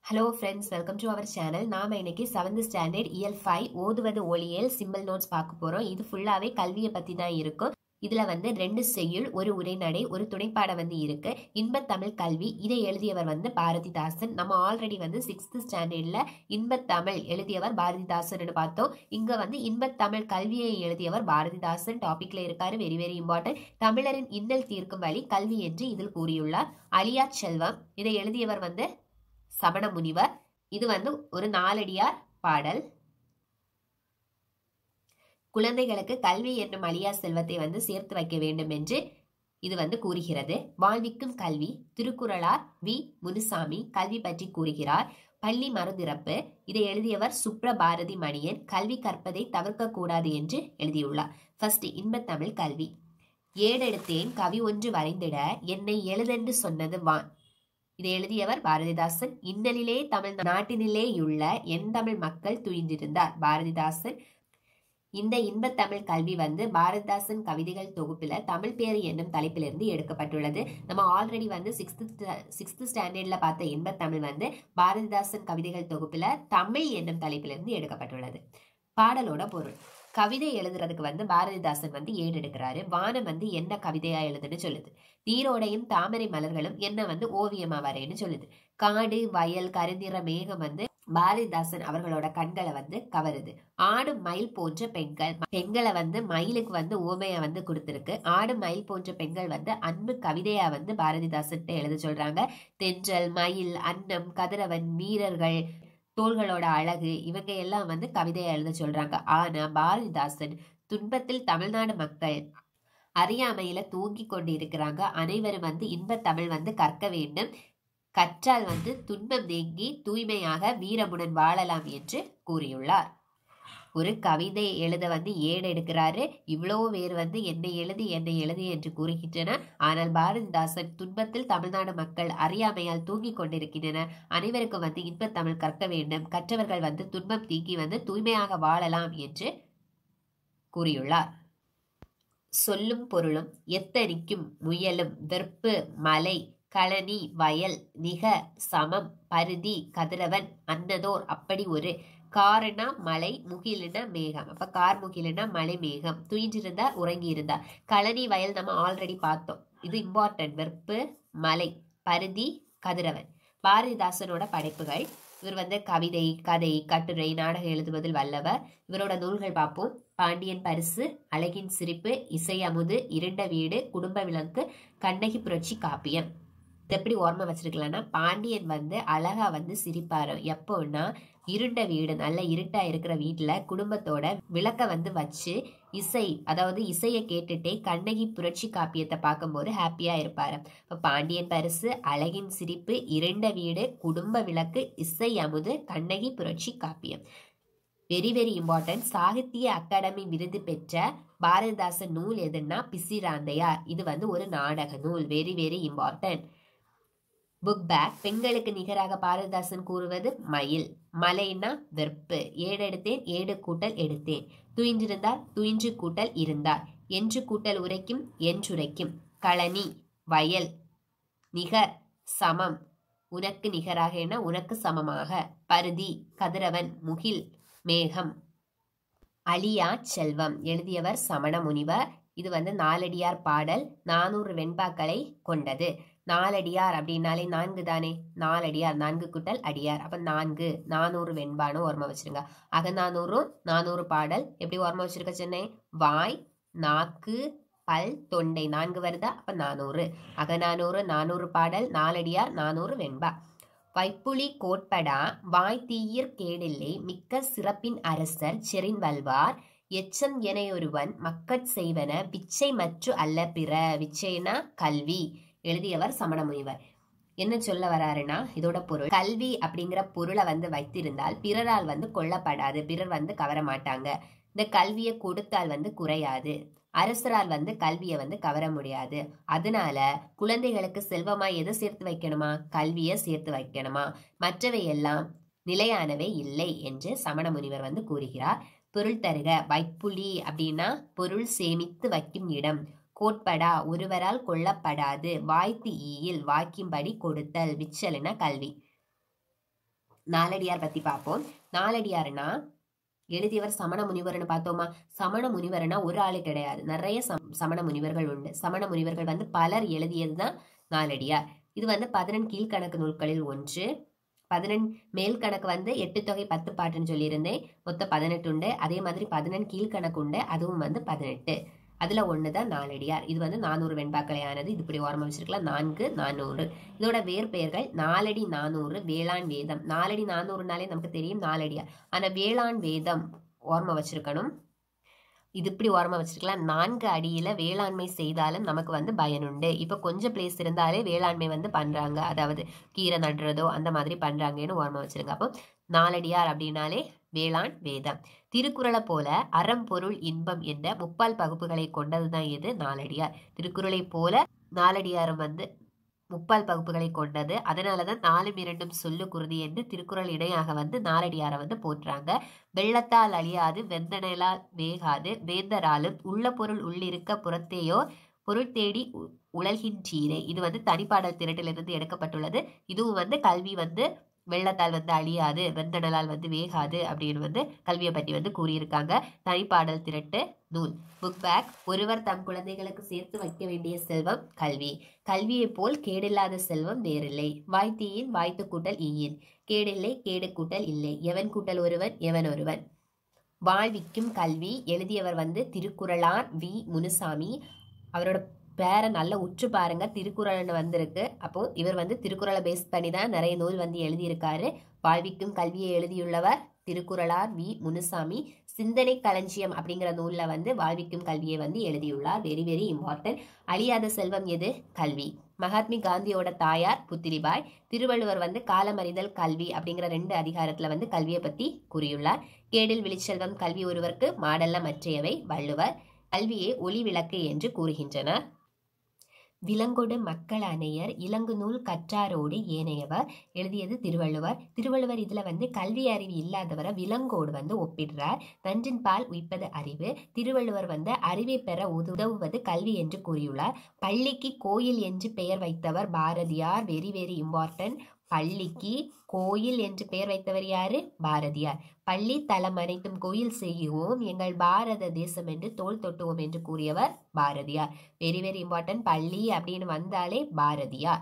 hello friends welcome to our channel நாம இன்னைக்கு seventh standard இயல் ஃபைவ் ஓதுவது ஒளியல் சிம்பிள் நோட்ஸ் பார்க்க போறோம் இது ஃபுல்லாவே கல்வியை பத்தி தான் இருக்கும் இதுல வந்து ரெண்டு செய்யுள் ஒரு உரைநடை ஒரு துணைப்பாடம் வந்து இருக்கு இன்பத் தமிழ் கல்வி இதை எழுதியவர் வந்து பாரதிதாசன் நம்ம ஆல்ரெடி வந்து சிக்ஸ்த் ஸ்டாண்டர்ட்ல இன்பத் தமிழ் எழுதியவர் பாரதிதாசன் பார்த்தோம் இங்க வந்து இன்பத் தமிழ் கல்வியை எழுதியவர் பாரதிதாசன் டாபிக்ல இருக்காரு வெரி வெரி இம்பார்ட்டன்ட் தமிழரின் இன்னல் தீர்க்கும் வழி கல்வி என்று இதில் கூறியுள்ளார் அலியா செல்வம் இதை எழுதியவர் வந்து சமண முனிவர் இது வந்து ஒரு நாலடியார் பாடல் குழந்தைகளுக்கு கல்வி என்னும் அழியா செல்வத்தை வந்து சேர்த்து வைக்க வேண்டும் என்று இது வந்து கூறுகிறது வாழ்விக்கும் கல்வி திருக்குறளார் வி முனுசாமி கல்வி பற்றி கூறுகிறார் பள்ளி மறுதிறப்பு இதை எழுதியவர் சுப்ரபாரதி மணியன் கல்வி கற்பதை தவிர்க்க கூடாது என்று எழுதியுள்ளார் ஃபர்ஸ்ட் இன்பத்தமிழ் கல்வி ஏடெடுத்தேன் கவி ஒன்று வரைந்திட என்னை எழுதென்று சொன்னது வான் இதை எழுதியவர் பாரதிதாசன் இன்னலிலே தமிழ் நாட்டினிலேயுள்ள என் தமிழ் மக்கள் துயின்றிருந்தார் பாரதிதாசன் இந்த இன்பத்தமிழ் கல்வி வந்து பாரதிதாசன் கவிதைகள் தொகுப்புல தமிழ் பேரு என்னும் தலைப்பிலிருந்து எடுக்கப்பட்டுள்ளது நம்ம ஆல்ரெடி வந்து சிக்ஸ்த் சிக்ஸ்த் ஸ்டாண்டர்ட்ல பார்த்த இன்பத்தமிழ் வந்து பாரதிதாசன் கவிதைகள் தொகுப்புல தமிழ் என்னும் தலைப்பிலிருந்து எடுக்கப்பட்டுள்ளது பாடலோட பொருள் கவிதை எழுதுறதுக்கு வந்து பாரதிதாசன் வந்து ஏடெடுக்கிறாரு வானம் வந்து என்ன கவிதையா எழுதுன்னு சொல்லுது நீரோடையும் தாமரை மலர்களும் என்ன வந்து ஓவியமா வரேன்னு சொல்லுது காடு வயல் கருநிற மேகம் வந்து பாரதிதாசன் அவர்களோட கண்களை வந்து கவருது ஆடு மயில் போன்ற பெண்கள் பெண்களை வந்து மயிலுக்கு வந்து ஓமையா வந்து கொடுத்துருக்கு ஆடு மயில் போன்ற பெண்கள் வந்து அன்பு கவிதையா வந்து பாரதிதாசன் எழுத சொல்றாங்க தென்றல் மயில் அன்னம் கதிரவன் வீரர்கள் தோள்களோட அழகு இவங்க எல்லாம் வந்து கவிதையா எழுத சொல்றாங்க ஆனா பாரதிதாசன் துன்பத்தில் தமிழ்நாடு மக்கள் அறியாமையில தூங்கி கொண்டு இருக்கிறாங்க அனைவரும் வந்து இன்ப தமிழ் வந்து கற்க வேண்டும் கற்றால் வந்து துன்பம் நீங்கி தூய்மையாக வீரமுடன் வாழலாம் என்று கூறியுள்ளார் ஒரு கவிதை எழுத வந்து ஏடு எடுக்கிறாரு இவ்வளோ பேர் வந்து என்னை எழுதி என்னை எழுதி என்று கூறுகின்றனர் ஆனால் பாரதிதாசன் துன்பத்தில் தமிழ்நாடு மக்கள் அறியாமையால் தூங்கி கொண்டிருக்கின்றனர் அனைவருக்கும் வந்து இன்பத் தமிழ் கற்க வேண்டும் கற்றவர்கள் வந்து துன்பம் நீங்கி வந்து தூய்மையாக வாழலாம் என்று கூறியுள்ளார் சொல்லும் பொருளும் எத்தனிக்கும் முயலும் வெறுப்பு மலை களனி வயல் நிக சமம் பருதி கதிரவன் அன்னதோர் அப்படி ஒரு காரணா மலை முகிலுனா மேகம் அப்ப கார் முகிலுனா மலை மேகம் துயின்றிருந்தார் உறங்கி இருந்தார் களனி வயல் நம்ம ஆல்ரெடி பார்த்தோம் இது இம்பார்ட்டன்ட் வெறுப்பு மலை பருதி கதிரவன் பாரதிதாசனோட படைப்புகள் இவர் வந்து கவிதை கதை கட்டுரை நாடகம் எழுதுவதில் வல்லவர் இவரோட நூல்கள் பார்ப்போம் பாண்டியன் பரிசு அழகின் சிரிப்பு இசை அமுது இருண்ட வீடு குடும்ப விளக்கு கண்ணகி புரட்சி காப்பியம் இது எப்படி ஓர்மை வச்சிருக்கலாம்னா பாண்டியன் வந்து அழகா வந்து சிரிப்பாரு எப்போன்னா இருண்ட வீடு நல்ல இருட்டா இருக்கிற வீட்டுல குடும்பத்தோட விளக்க வந்து வச்சு இசை அதாவது இசையை கேட்டுட்டே கண்ணகி புரட்சி காப்பியத்தை பார்க்கும்போது ஹாப்பியா இருப்பாரு இப்ப பாண்டியன் பரிசு அழகின் சிரிப்பு இருண்ட வீடு குடும்ப விளக்கு இசை அமுது Kannagi Puratchi Kappiyam very very important Sahitya Akademi விருது பெற்ற பாரதிதாசன் நூல் எதுன்னா பிசிராந்தையார் இது வந்து ஒரு நாடக நூல் வெரி வெரி இம்பார்ட்டன்ட் புக் பேக் பெண்களுக்கு நிகராக பாரதிதாசன் கூறுவது மயில் மலைன்னா வெறுப்பு ஏடு எடுத்தேன் ஏடு கூட்டல் எடுத்தேன் துயின்றிருந்தார் துயின்று கூட்டல் இருந்தார் என்று கூட்டல் உரைக்கும் என்றுரைக்கும் களனி வயல் நிகர் சமம் உனக்கு நிகராக என உனக்கு சமமாக பருதி கதிரவன் முகில் மேகம் அலியா செல்வம் எழுதியவர் சமண முனிவர் இது வந்து நாலடியார் பாடல் நானூறு வெண்பாக்களை கொண்டது நாலடியார் அப்படின்னாலே நான்கு தானே நாலடியார் நான்கு குட்டல் அடியார் அப்ப நான்கு நானூறு வெண்பான்னு ஓர்மை வச்சிருங்க அகநானூறும் நானூறு பாடல் எப்படி ஓர்மை வச்சிருக்க சென்னை வாய் நாக்கு பல் தொண்டை நான்கு வருதா அப்ப நானூறு அகநானூறு நானூறு பாடல் நாலடியார் நானூறு வெண்பா வைப்புலி கோட்படா வாய் தீயிற் கேடில்லை மிக்க சிறப்பின் அரசர் செரின் வல்வார் எச்சம் என ஒருவன் மக்கட் செய்வன பிச்சை மற்று அல்ல பிற விச்சைனா கல்வி எழுதியவர் சமண முனிவர் என்ன சொல்ல வராருன்னா இதோட பொருள் கல்வி அப்படிங்கிற பொருளை வந்து வைத்திருந்தால் பிறரால் வந்து கொல்லப்படாது பிறர் வந்து கவர மாட்டாங்க இந்த கல்வியை கொடுத்தால் வந்து குறையாது அரசரால் வந்து கல்வியை வந்து கவர முடியாது அதனால குழந்தைகளுக்கு செல்வமா எதை சேர்த்து வைக்கணுமா கல்வியை சேர்த்து வைக்கணுமா மற்றவை எல்லாம் நிலையானவை இல்லை என்று சமண முனிவர் வந்து கூறுகிறார் பொருள் தருக வைப்புலி அப்படின்னா பொருள் சேமித்து வைக்கும் இடம் கோட்படா ஒருவரால் கொல்லப்படாது வாய்த்து ஈயில் வாக்கின்படி கொடுத்தல் விச்சலின கல்வி நாலடியார் பத்தி பார்ப்போம் நாலடியார்னா எழுதியவர் சமண முனிவர்னு பார்த்தோமா சமண முனிவர்னா ஒரு ஆளு கிடையாது நிறைய சம்- சமண முனிவர்கள் உண்டு சமண முனிவர்கள் வந்து பலர் எழுதியதுதான் நாலடியார் இது வந்து பதினெண் கீழ்கணக்கு நூல்களில் ஒன்று பதினெண் மேல் கணக்கு வந்து எட்டு தொகை பத்து பாட்டுன்னு சொல்லியிருந்தேன் மொத்தம் பதினெட்டு உண்டு அதே மாதிரி பதினெண் கீழ்கணக்கு உண்டு அதுவும் வந்து பதினெட்டு அதுல ஒண்ணுதான் நாலடியார் இது வந்து நானூறு வெண்பாக்களையானது இது இப்படி ஓரமா வச்சிருக்கலாம் நான்கு நானூறு இதோட வேறு பெயர்கள் நாலடி நானூறு வேளாண் வேதம் நாலடி நானூறுனாலே நமக்கு தெரியும் நாலடியார் ஆனா வேளாண் வேதம் ஓர்மை வச்சிருக்கணும் இது இப்படி ஓரமா வச்சிருக்கலாம் நான்கு அடியில வேளாண்மை செய்தாலும் நமக்கு வந்து பயனுண்டு இப்ப கொஞ்சம் பிளேஸ் இருந்தாலே வேளாண்மை வந்து பண்றாங்க அதாவது கீரை நடுறதோ அந்த மாதிரி பண்றாங்கன்னு ஓரமா வச்சிருங்க அப்போ நாலடியார் அப்படின்னாலே வேளாண் வேதம் திருக்குறளை போல அறம் பொருள் இன்பம் என்ற முப்பால் பகுப்புகளை கொண்டதுதான் இது நாலடியார் திருக்குறளை போல நாலடியாரும் வந்து முப்பால் பகுப்புகளை கொண்டது அதனாலதான் நாலும் இரண்டும் சொல்லு குருதி என்று திருக்குறள் இணையாக வந்து நாலடியாரை வந்து போற்றுறாங்க வெள்ளத்தால் அழியாது வெந்தனலால் வேகாது வேந்தராலும் உள்ள பொருள் உள்ளிருக்க புறத்தேயோ பொருள் தேடி உ- உழல்கின்றீரே இது வந்து தனிப்பாடல் திரட்டிலிருந்து எடுக்கப்பட்டுள்ளது இதுவும் வந்து கல்வி வந்து வெள்ளத்தால் வந்து அழியாது வெந்தனலால் வந்து வேகாது அப்படின்னு வந்து கல்வியை பற்றி வந்து கூறியிருக்காங்க தனிப்பாடல் திரட்டு நூல் புக் பேக் ஒருவர் தம் குழந்தைகளுக்கு சேர்த்து வைக்க வேண்டிய செல்வம் கல்வி கல்வியைப் போல் கேடில்லாத செல்வம் வேறில்லை வாய்த்தீயின் வாய்த்து கூட்டல் ஈயின் கேடில்லை கேடு கூட்டல் இல்லை எவன் கூட்டல் ஒருவன் எவன் ஒருவன் வாழ்விக்கும் கல்வி எழுதியவர் வந்து திருக்குறளார் வி முனுசாமி அவரோட பேரை நல்லா உற்று பாருங்க திருக்குறள்னு வந்திருக்கு அப்போ இவர் வந்து திருக்குறளை பேஸ் பண்ணி தான் நிறைய நூல் வந்து எழுதியிருக்காரு வாழ்விக்கும் கல்வியை எழுதியுள்ளவர் திருக்குறளார் வி முனுசாமி சிந்தனை களஞ்சியம் அப்படிங்கிற நூல்ல வந்து வாழ்விக்கும் கல்வியை வந்து எழுதியுள்ளார் வெரி வெரி இம்பார்ட்டன்ட் அழியாத செல்வம் எது கல்வி மகாத்மி காந்தியோட தாயார் புத்திரிபாய் திருவள்ளுவர் வந்து காலமறிதல் கல்வி அப்படிங்கிற ரெண்டு அதிகாரத்துல வந்து கல்வியை பத்தி கூறியுள்ளார் கேடில் விழிச்செல்வம் கல்வி ஒருவர்க்கு மாடல்ல மற்றையவை வள்ளுவர் கல்வியே ஒளி விளக்கு என்று கூறுகின்றனர் விலங்கொடு மக்கள் அணையர் இலங்கு நூல் கற்றாரோடு ஏனையவர் எழுதியது திருவள்ளுவர் திருவள்ளுவர் இதுல வந்து கல்வி அறிவு இல்லாதவரை விலங்கோடு வந்து ஒப்பிடுறார் நன்றின் பால் உய்ப்பது அறிவு திருவள்ளுவர் வந்து அறிவை பெற உதவுவது கல்வி என்று கூறியுள்ளார் பள்ளிக்கு கோயில் என்று பெயர் வைத்தவர் பாரதியார் வெரி வெரி இம்பார்ட்டன்ட் பள்ளிக்கு கோயில் என்று பெயர் வைத்தவர் யாரு பாரதியார் பள்ளி தலம் அனைத்தும் கோயில் செய்யுவோம் எங்கள் பாரத தேசம் என்று தோள் தொட்டுவோம் என்று கூறியவர் பாரதியார் வெரி வெரி இம்பார்ட்டன்ட் பள்ளி அப்படின்னு வந்தாலே பாரதியார்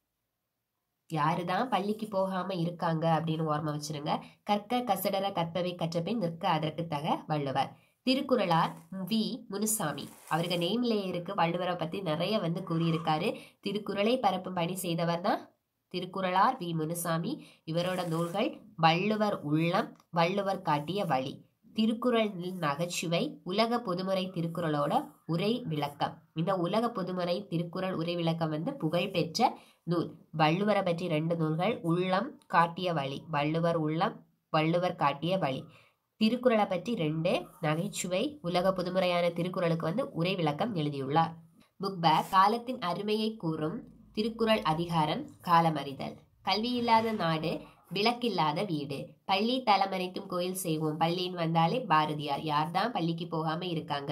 யாருதான் பள்ளிக்கு போகாம இருக்காங்க அப்படின்னு ஓர்ம வச்சிருங்க கற்க கசடர கற்பவை கற்றபின் நிற்க அதற்கு தக வள்ளுவர் திருக்குறளார் வி முனுசாமி அவருக்கு நேம்ல இருக்கு வள்ளுவரை பத்தி நிறைய வந்து கூறியிருக்காரு திருக்குறளை பரப்பும் பணி செய்தவர் தான் திருக்குறளார் வி முனுசாமி இவரோட நூல்கள் வள்ளுவர் உள்ளம் வள்ளுவர் காட்டிய வழி திருக்குறள் நகைச்சுவை உலக பொதுமுறை திருக்குறளோட உரை விளக்கம் இந்த உலக பொதுமுறை திருக்குறள் உரை விளக்கம் வந்து புகழ்பெற்ற நூல் வள்ளுவரை பற்றி ரெண்டு நூல்கள் உள்ளம் காட்டிய வழி வள்ளுவர் உள்ளம் வள்ளுவர் காட்டிய வழி திருக்குறளை பற்றி ரெண்டு நகைச்சுவை உலக புதுமுறையான திருக்குறளுக்கு வந்து உரை விளக்கம் எழுதியுள்ளார் புக் பேக் காலத்தின் அருமையை கூறும் திருக்குறள் அதிகாரம் காலமறிதல் கல்வி இல்லாத நாடு விளக்கில்லாத வீடு பள்ளி தலமனைத்தும் கோயில் செய்வோம் பள்ளின்னு வந்தாலே பாரதியார் யார்தான் பள்ளிக்கு போகாம இருக்காங்க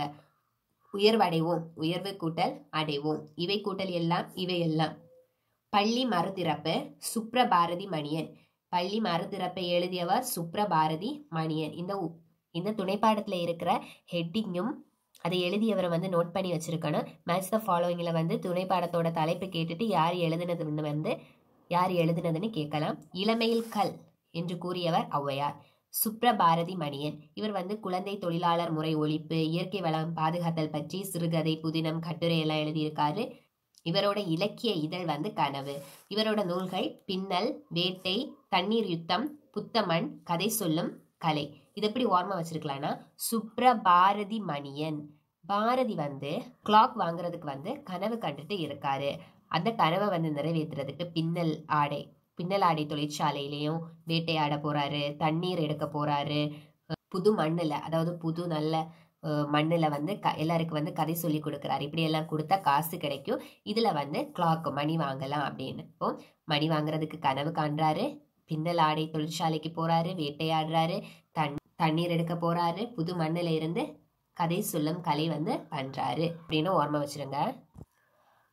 உயர்வடைவோம் உயர்வு கூட்டல் அடைவோம் இவை கூட்டல் எல்லாம் இவை எல்லாம் பள்ளி மறுதிறப்பு சுப்ரபாரதி மணியன் பள்ளி மறுதிறப்பை எழுதியவர் சுப்ரபாரதி மணியன் இந்த உ- இந்த துணைப்பாடத்துல இருக்கிற ஹெட்டிங்கும் அதை எழுதியவரை வந்து நோட் பண்ணி வச்சிருக்கணும் மேட்ச் த ஃபாலோவிங்கில் வந்து துணைப்பாடத்தோட தலைப்பு கேட்டுட்டு யார் எழுதுனதுன்னு வந்து யார் எழுதுனதுன்னு கேட்கலாம் இளமையில் கல் என்று கூறியவர் ஔவையார் சுப்ரபாரதி மணியன் இவர் வந்து குழந்தை தொழிலாளர் முறை ஒழிப்பு இயற்கை வளம் பாதுகாத்தல் பற்றி சிறுகதை புதினம் கட்டுரை எல்லாம் எழுதியிருக்காரு இவரோட இலக்கிய இதழ் வந்து கனவு இவரோட நூல்கள் பின்னல் வேட்டை தண்ணீர் யுத்தம் புத்தமண் கதை சொல்லும் கலை இது எப்படி ஓர்மா வச்சிருக்கலாம்னா சுப்ரபாரதி மணியன் பாரதி வந்து கிளாக் வாங்குறதுக்கு வந்து கனவு கண்டுட்டு இருக்காரு அந்த கனவை வந்து நிறைவேற்றுறதுக்கு பின்னல் ஆடை பின்னல் ஆடை தொழிற்சாலையிலையும் வேட்டையாட போறாரு தண்ணீர் எடுக்க போறாரு அஹ் புது மண்ணுல அதாவது புது நல்ல அஹ், மண்ணுல வந்து க எல்லாருக்கும் வந்து கதை சொல்லி கொடுக்குறாரு இப்படி எல்லாம் கொடுத்தா காசு கிடைக்கும் இதுல வந்து கிளாக் மணி வாங்கலாம் அப்படின்னு இப்போ மணி வாங்குறதுக்கு கனவு காண்றாரு பின்னல் ஆடை தொழிற்சாலைக்கு போறாரு வேட்டையாடுறாரு தண் தண்ணீர் எடுக்க போறாரு புது மண்ணுல இருந்து கதை சொல்லும் கலை வந்து பண்றாரு அப்படின்னு ஓர்மை வச்சிருங்க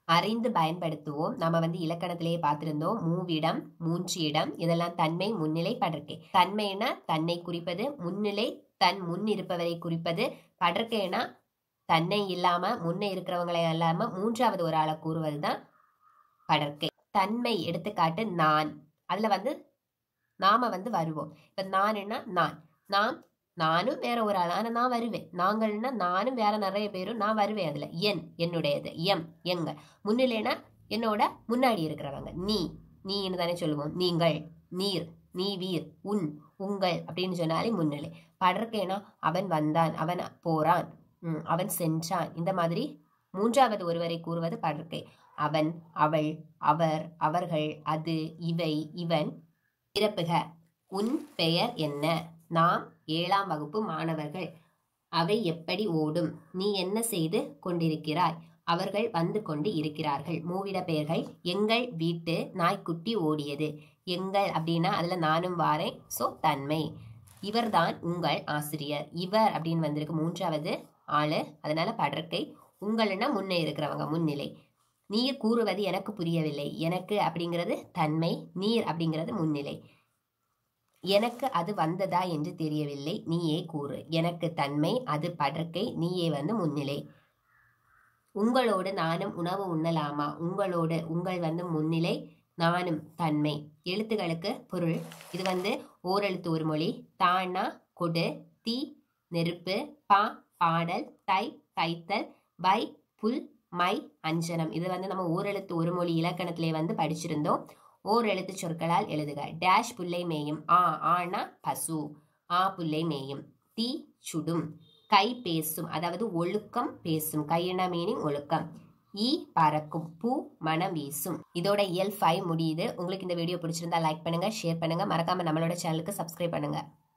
அறிந்து பயன்படுத்துவோம் நம்ம வந்து இலக்கணத்திலேயே பார்த்திருந்தோம் மூவிடம் மூன்று இடம் இதெல்லாம் தன்மை முன்னிலை படர்க்கை தன்மைனா தன்னை குறிப்பது முன்னிலை தன் முன் இருப்பவரை குறிப்பது படர்க்கைனா தன்னை இல்லாம முன்னே இருக்கிறவங்களை இல்லாம மூன்றாவது ஒரு ஆளை கூறுவதுதான் படர்க்கை தன்மை எடுத்துக்காட்டு நான் அதுல வந்து நாம வந்து வருவோம் இப்ப நான்னா நான் நாம் நானும் வேற ஒரு ஆள் ஆனா நான் வருவேன் நாங்கள்னா நானும் வேற நிறைய பேரும் நான் வருவேன் அதுல என் என்னுடையது எம் எங்க முன்னிலைனா என்னோட முன்னாடி இருக்கிறவங்க நீ நீன்னு தானே சொல்லுவோம் நீங்கள் நீர் நீ வீர் உன் உங்கள் அப்படின்னு சொன்னாலே முன்னிலை படர்க்கேனா அவன் வந்தான் அவன் போறான் ம், அவன் சென்றான் இந்த மாதிரி மூன்றாவது ஒருவரை கூறுவது படர்க்கை அவன் அவள் அவர் அவர்கள் அது இவை இவன் பிறப்புக உன் பெயர் என்ன நாம் ஏழாம் வகுப்பு மாணவர்கள் அவை எப்படி ஓடும் நீ என்ன செய்து கொண்டிருக்கிறாய் அவர்கள் வந்து கொண்டு இருக்கிறார்கள் மூவிட பெயர்கள் எங்கள் வீட்டு நாய்க்குட்டி ஓடியது எங்கள் அப்படின்னா அதுல நானும் வாரேன் சோ தன்மை இவர்தான் உங்கள் ஆசிரியர் இவர் அப்படின்னு வந்திருக்கு மூன்றாவது ஆளு அதனால படற்கை உங்கள்னா முன்னே இருக்கிறவங்க முன்னிலை நீர் கூறுவது எனக்கு புரியவில்லை எனக்கு அப்படிங்கிறது தன்மை நீர் அப்படிங்கிறது முன்னிலை எனக்கு அது வந்ததா என்று தெரியவில்லை நீயே கூறு எனக்கு தன்மை அது படற்கை நீயே வந்து முன்னிலை உங்களோடு நானும் உணவு உண்ணலாமா உங்களோடு உங்கள் வந்து முன்னிலை நானும் தன்மை எழுத்துகளுக்கு பொருள் இது வந்து ஓரெழுத்து ஒரு மொழி தானா கொடு தீ நெருப்பு பா பாடல் தை தைத்தல் பை புல் மை அஞ்சனம் இது வந்து நம்ம ஓரெழுத்து ஒரு மொழி இலக்கணத்திலே வந்து படிச்சிருந்தோம் ஓர் எழுத்து சொற்களால் எழுதுக டேஷ் புல்லை மேயும் ஆ ஆனா பசு ஆ புல்லை மேயும் தீ சுடும் கை பேசும் அதாவது ஒழுக்கம் பேசும் கையின மீனிங் ஒழுக்கம் ஈ பறக்கும் பூ மனம் வீசும் இதோட இயல் ஃபைவ் முடியுது உங்களுக்கு இந்த வீடியோ பிடிச்சிருந்தா லைக் பண்ணுங்க ஷேர் பண்ணுங்க மறக்காம நம்மளோட சேனலுக்கு சப்ஸ்கிரைப் பண்ணுங்க